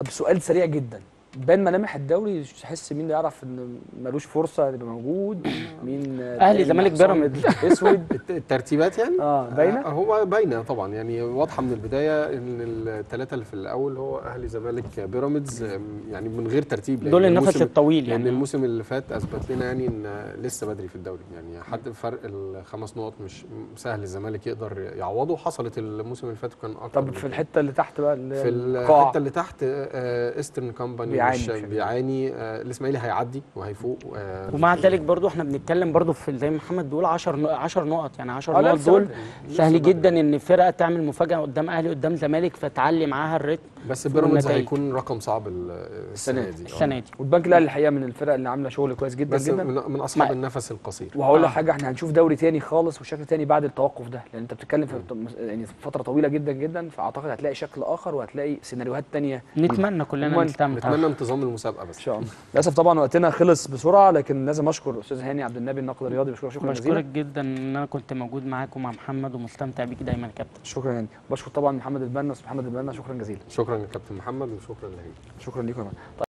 طب سؤال سريع جدا بان ملامح الدوري تحس مين اللي يعرف ان ملوش فرصه يبقى موجود مين أهلي، زمالك، بيراميدز اسود الت- الترتيبات يعني اه باينه آه، هو باينه طبعا يعني واضحه من البدايه ان الثلاثه اللي في الاول هو اهلي زمالك بيراميدز آم، يعني من غير ترتيب لأن دول النفس الموسم- الطويل لان يعني الموسم اللي فات اثبت لنا يعني ان لسه بدري في الدوري يعني حد فرق الخمس نقط مش سهل الزمالك يقدر يعوضه حصلت الموسم اللي فات وكان اكتر طب من في كده. الحته اللي تحت بقى اللي هي في القاع. الحته اللي تحت آه، ايسترن كامباني بيعاني مش- بشكل بيعاني آه، الاسماعيلي هيعدي وهيفوق آه، ومع ذلك برضو احنا بنتكلم برضو في زي ما محمد بيقول 10 10 نقط يعني 10 آه، لا، نقط لسه دول بدري. لسه سهل بدري. جدا ان فرقه تعمل مفاجاه قدام اهلي قدام زمالك فتعلي معاها الريتم بس بيراميدز والنتائج. هيكون رقم صعب ال- السنه دي آه. السنه دي والبنك الاهلي الحقيقه من الفرق اللي عامله شغل كويس جدا بس جدا من, من اصحاب ما- النفس القصير وهقول لك آه. حاجه احنا هنشوف دوري تاني خالص وشكل تاني بعد التوقف ده لان انت بتتكلم في يعني في فتره طويله جدا جدا فاعتقد هتلاقي شكل اخر وهتلاقي سيناريوهات تانيه نتمنى كلنا عموماً نستمتع نتمنى انتظام المسابقه بس ان شاء الله للاسف طبعا وقتنا خلص بسرعه لكن لازم اشكر الاستاذ هاني عبد النبي الناقد الرياضي بشكرك شكرا بشكرك جزيلا جدا ان انا كنت موجود معاكم مع محمد ومستمتع بيك دايما يا كابتن شكرا يعني بشكر طبعا محمد البنا استاذ محمد البنا شكرا جزيلا شكرا يا كابتن محمد وشكرا لهاني شكرا ليكم يا فندم.